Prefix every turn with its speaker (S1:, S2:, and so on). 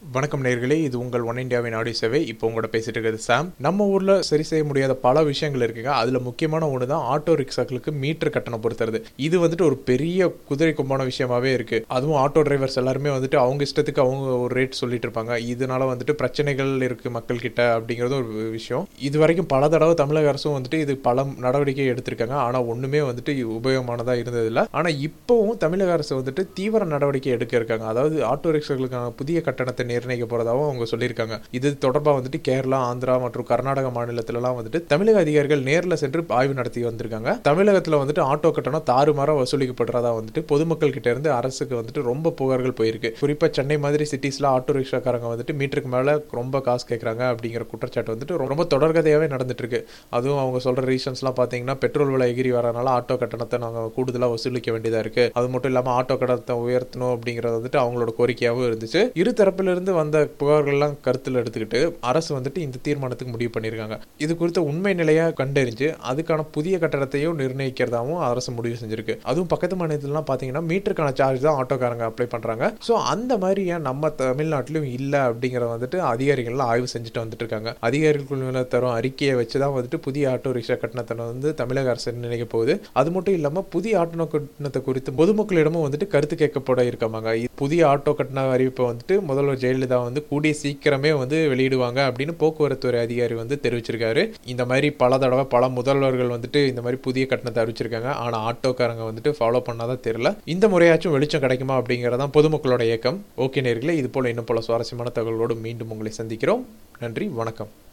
S1: வணக்கம் நேர்களே இது உங்கள் ஒன் இந்தியாவின் ஆடியோ சேவை இப்போ உங்களோட பேசிட்டு இருக்கிறது சாம் நம்ம ஊர்ல சரி செய்ய முடியாத பல விஷயங்கள் இருக்குங்க அதுல முக்கியமான ஒன்று தான் ஆட்டோ ரிக்ஷாக்களுக்கு மீட்டர் கட்டணம் பொறுத்துறது இது வந்துட்டு ஒரு பெரிய குதிரை கொம்பான விஷயமாவே இருக்கு அதுவும் ஆட்டோ டிரைவர்ஸ் எல்லாருமே வந்துட்டு அவங்க இஷ்டத்துக்கு அவங்க ஒரு ரேட் சொல்லிட்டு இருப்பாங்க இதனால வந்துட்டு பிரச்சனைகள் இருக்கு மக்கள் கிட்ட அப்படிங்கிறது ஒரு விஷயம் இது வரைக்கும் பல தடவை தமிழக அரசும் வந்துட்டு இது பல நடவடிக்கை எடுத்திருக்காங்க ஆனா ஒண்ணுமே வந்துட்டு உபயோகமானதா இருந்ததில்ல ஆனா இப்போவும் தமிழக அரசு வந்துட்டு தீவிர நடவடிக்கை எடுக்க இருக்காங்க அதாவது ஆட்டோ ரிக்ஷாக்களுக்கான புதிய கட்டணத்தை நிர்ணயிக்க போறதாகவும் அவங்க சொல்லியிருக்காங்க இது தொடர்பாக வந்துட்டு கேரளா ஆந்திரா மற்றும் கர்நாடக மாநிலத்திலலாம் வந்துட்டு தமிழக அதிகாரிகள் நேரில் சென்று ஆய்வு நடத்தி வந்திருக்காங்க தமிழகத்தில் வந்துட்டு ஆட்டோ கட்டணம் தாறுமாறா வசூலிக்கப்படுறதா வந்துட்டு பொதுமக்கள் கிட்ட இருந்து அரசுக்கு வந்துட்டு ரொம்ப புகார்கள் போயிருக்கு குறிப்பா சென்னை மாதிரி சிட்டிஸ்ல ஆட்டோ ரிக்ஷாக்காரங்க வந்துட்டு மீட்டருக்கு மேல ரொம்ப காசு கேட்கறாங்க அப்படிங்கிற குற்றச்சாட்டு வந்துட்டு ரொம்ப தொடர்கதையாவே நடந்துட்டு இருக்கு அதுவும் அவங்க சொல்ற ரீசன்ஸ்லாம் பாத்தீங்கன்னா பெட்ரோல் விலை எகிரி வரனால ஆட்டோ கட்டணத்தை நாங்க கூடுதலா வசூலிக்க வேண்டியதா இருக்கு அது மட்டும் இல்லாம ஆட்டோ கட்டணத்தை உயர்த்தணும் அப்படிங்கறது வந்துட்டு அவங்களோட கோரிக்கையாகவும் இருந்துச்சு இரு தரப்பிலிருந்து வந்த புகார்கள்லாம் கருத்தில் எடுத்துக்கிட்டு அரசு வந்துட்டு இந்த தீர்மானத்துக்கு முடிவு பண்ணியிருக்காங்க இது குறித்த உண்மை நிலையை கண்டறிஞ்சு அதுக்கான புதிய கட்டணத்தையும் நிர்ணயிக்கிறதாவும் அரசு முடிவு செஞ்சிருக்கு அதுவும் பக்கத்து மாநிலத்திலாம் பார்த்தீங்கன்னா மீட்டருக்கான சார்ஜ் தான் ஆட்டோக்காரங்க அப்ளை பண்ணுறாங்க ஸோ அந்த மாதிரி ஏன் நம்ம தமிழ்நாட்டிலும் இல்லை அப்படிங்கிறத வந்துட்டு அதிகாரிகள்லாம் ஆய்வு செஞ்சுட்டு வந்துட்டு இருக்காங்க அதிகாரிகள் குழுவில் தரும் அறிக்கையை வச்சு தான் வந்துட்டு புதிய ஆட்டோ ரிக்ஷா கட்டணத்தை வந்து தமிழக அரசு நிர்ணயிக்க போகுது அது மட்டும் இல்லாமல் புதிய ஆட்டோ கட்டணத்தை குறித்து பொதுமக்களிடமும் வந்துட்டு கருத்து கேட்கப்பட இருக்காங்க புதிய ஆட்டோ கட்டண அறிவிப்பை வந்துட்டு முதல்வர் ஜெயலலிதா வந்து கூடிய சீக்கிரமே வந்து வெளியிடுவாங்க அப்படின்னு போக்குவரத்துறை அதிகாரி வந்து தெரிவிச்சிருக்காரு இந்த மாதிரி பல தடவை பல முதல்வர்கள் வந்துட்டு இந்த மாதிரி புதிய கட்டணத்தை அறிவிச்சிருக்காங்க ஆனால் ஆட்டோக்காரங்க வந்துட்டு ஃபாலோ பண்ணாதான் தெரியல இந்த முறையாச்சும் வெளிச்சம் கிடைக்குமா அப்படிங்கிறதான் பொதுமக்களோட இயக்கம் ஓகே நேர்களே இது போல இன்னும் பல சுவாரஸ்யமான தகவலோடு மீண்டும் உங்களை சந்திக்கிறோம் நன்றி வணக்கம்